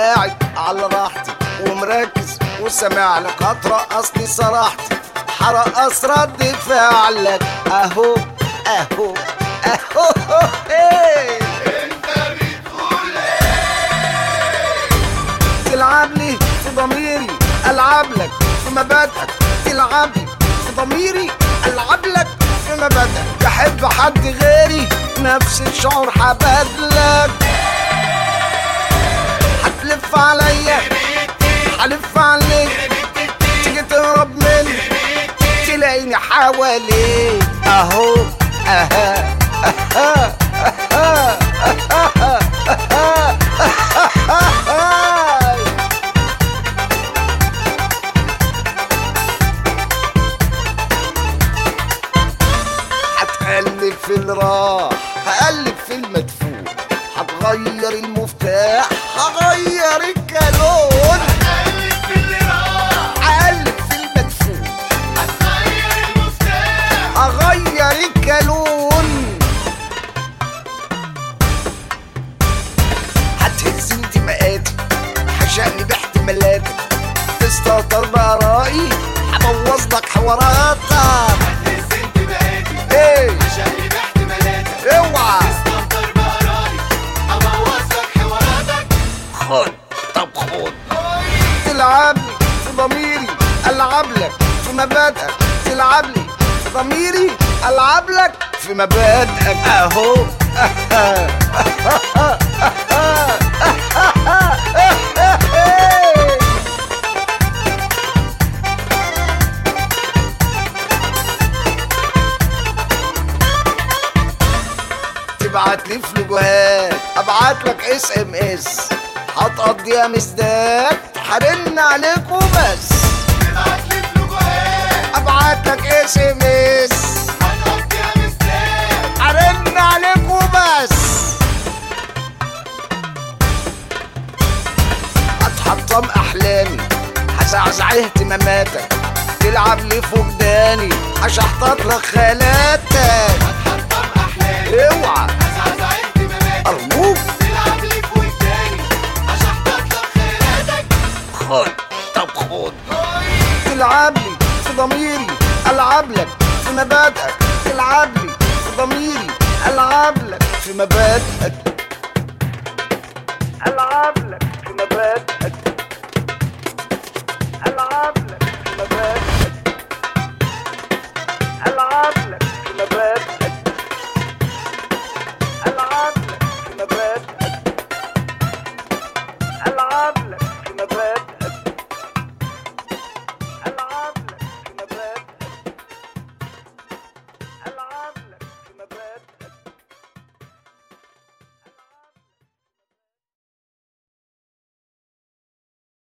قاعد على راحتي ومركز وسامع لك هترقصني صراحتي هرقص رد فعلك اهو اهو اهو ايه تلعب لي في ضميري العب لك في مبادئك تلعب لي في ضميري العب لك في مبادئك تحب حد غيري نفس الشعور حبادلك هتلف عليا هلف عليك تيجي تهرب مني تلاقيني حواليك اهو اها اها اها اها اها اها هتقلب في الراح هقلب في المدفون هتغير المفتاح هغير الكالون هقلب في المدفون هغير الكالون هتهز انتماءاتي هشقلب احتمالاتك تستهتر بآرائي هبوظ لك حواراتك ايه اوعى خد طب خد تلعب لي في ضميري العب لك في مبادئك تلعب لي في ضميري العب لك في مبادئك اهو تبعت لي فلوجات ابعت لك اس ام اس هتقضيها مسداد هرن عليك وبس ابعت لك اس ام اس هرن عليك وبس هتحطم احلامي هزعزع اهتماماتك تلعب لي في وجداني هشحطط لك خيالاتك اوعى ارجوك خد طب خد تلعب لي في ضميري العب لك في مبادئك تلعب لي في ضميري العب لك في مبادئك العب